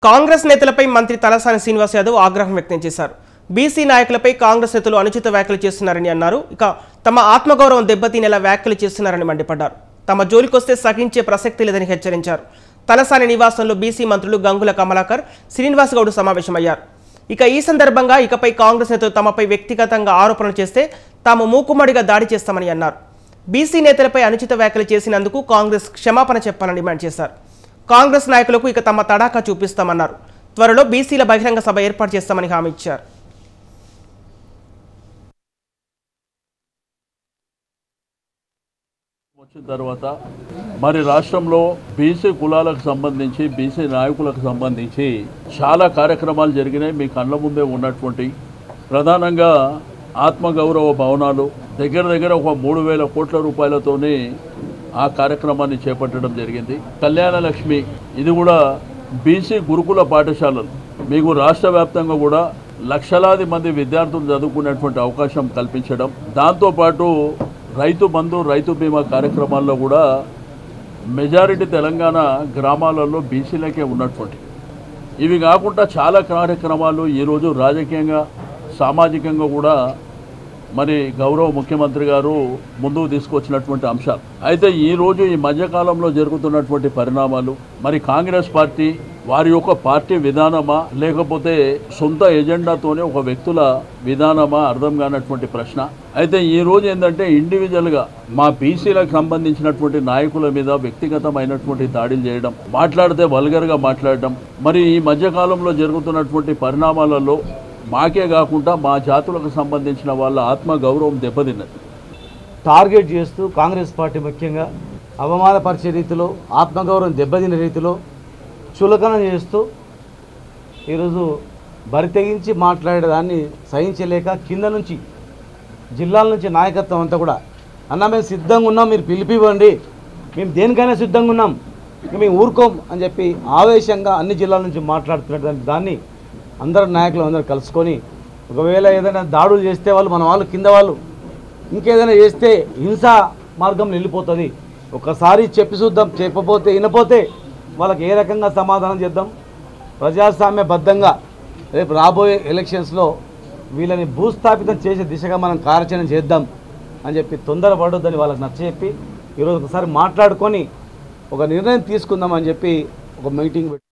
కాంగ్రెస్ నేతలపై మంత్రి తలసాని శ్రీనివాస్ యాదవ్ ఆగ్రహం వ్యక్తం చేశారు బీసీ నాయకులపై కాంగ్రెస్ నేతలు అనుచిత వ్యాఖ్యలు చేస్తున్నారని అన్నారు ఇక తమ ఆత్మగౌరవం దెబ్బతీనేలా వ్యాఖ్యలు చేస్తున్నారని మండిపడ్డారు తమ జోలికొస్తే సహించే ప్రసక్తి లేదని హెచ్చరించారు తలసాని నివాసంలో బీసీ మంత్రులు గంగుల కమలాకర్ శ్రీనివాస్ గౌడ్ సమావేశమయ్యారు ఇక ఈ సందర్భంగా ఇకపై కాంగ్రెస్ నేతలు తమపై వ్యక్తిగతంగా ఆరోపణలు చేస్తే తాము మూకుమ్మడిగా దాడి చేస్తామని అన్నారు బీసీ నేతలపై అనుచిత వ్యాఖ్యలు చేసినందుకు కాంగ్రెస్ క్షమాపణ చెప్పాలని డిమాండ్ చేశారు కాంగ్రెస్ నాయకులకు ఇక తమ తడాకా చూపిస్తామన్నారు త్వరలో బీసీల బహిరంగ సభ ఏర్పాటు చేస్తామని హామీ ఇచ్చారు వచ్చిన తర్వాత మరి రాష్ట్రంలో బీసీ కులాలకు సంబంధించి బీసీ నాయకులకు సంబంధించి చాలా కార్యక్రమాలు జరిగినాయి మీ కళ్ళ ముందే ఉన్నటువంటి ప్రధానంగా ఆత్మగౌరవ భవనాలు దగ్గర దగ్గర ఒక మూడు వేల కోట్ల రూపాయలతోనే ఆ కార్యక్రమాన్ని చేపట్టడం జరిగింది కళ్యాణ లక్ష్మి ఇది కూడా బీసీ గురుకుల పాఠశాలలు మీకు రాష్ట్ర వ్యాప్తంగా కూడా లక్షలాది మంది విద్యార్థులు చదువుకునేటువంటి అవకాశం కల్పించడం దాంతోపాటు రైతు బంధు రైతు బీమా కార్యక్రమాల్లో కూడా మెజారిటీ తెలంగాణ గ్రామాలలో బీసీలకే ఉన్నటువంటి ఇవి కాకుండా చాలా కార్యక్రమాలు ఈరోజు రాజకీయంగా సామాజికంగా కూడా మరి గౌరవ ముఖ్యమంత్రి గారు ముందుకు తీసుకొచ్చినటువంటి అంశాలు అయితే ఈరోజు ఈ మధ్యకాలంలో జరుగుతున్నటువంటి పరిణామాలు మరి కాంగ్రెస్ పార్టీ వారి యొక్క పార్టీ విధానమా లేకపోతే సొంత ఎజెండాతోనే ఒక వ్యక్తుల విధానమా అర్థం కానటువంటి ప్రశ్న అయితే ఈ రోజు ఏంటంటే ఇండివిజువల్గా మా బీసీలకు సంబంధించినటువంటి నాయకుల మీద వ్యక్తిగతమైనటువంటి దాడులు చేయడం మాట్లాడితే వల్గర్గా మాట్లాడడం మరి ఈ మధ్యకాలంలో జరుగుతున్నటువంటి పరిణామాలలో మాకే కాకుండా మా జాతులకు సంబంధించిన వాళ్ళ ఆత్మ గౌరవం దెబ్బతిన్నది టార్గెట్ చేస్తూ కాంగ్రెస్ పార్టీ ముఖ్యంగా అవమానపరిచే రీతిలో ఆత్మగౌరవం దెబ్బతిన రీతిలో చులకన చేస్తూ ఈరోజు బరి తెగించి మాట్లాడేదాన్ని సహించలేక కింద నుంచి జిల్లాల నుంచి నాయకత్వం అంతా కూడా అన్న మేము సిద్ధంగా ఉన్నాం మీరు పిలిపివ్వండి మేము దేనికైనా సిద్ధంగా ఉన్నాం ఇక మేము ఊరుకోం అని చెప్పి ఆవేశంగా అన్ని జిల్లాల నుంచి మాట్లాడుతున్నటువంటి దాన్ని అందరు నాయకులు అందరూ కలుసుకొని ఒకవేళ ఏదైనా దాడులు చేస్తే వాళ్ళు మన వాళ్ళు కింద వాళ్ళు ఇంకేదైనా చేస్తే హింసా మార్గంలో వెళ్ళిపోతుంది ఒకసారి చెప్పి చూద్దాం చెప్పపోతే వినపోతే వాళ్ళకి ఏ రకంగా సమాధానం చేద్దాం ప్రజాస్వామ్యబద్ధంగా రేపు రాబోయే ఎలక్షన్స్లో వీళ్ళని భూస్థాపితం చేసే దిశగా మనం కార్యాచరణ చేద్దాం అని చెప్పి తొందరపడొద్దని వాళ్ళకి నచ్చజెప్పి ఈరోజు ఒకసారి మాట్లాడుకొని ఒక నిర్ణయం తీసుకుందాం అని చెప్పి ఒక మీటింగ్ పెట్టి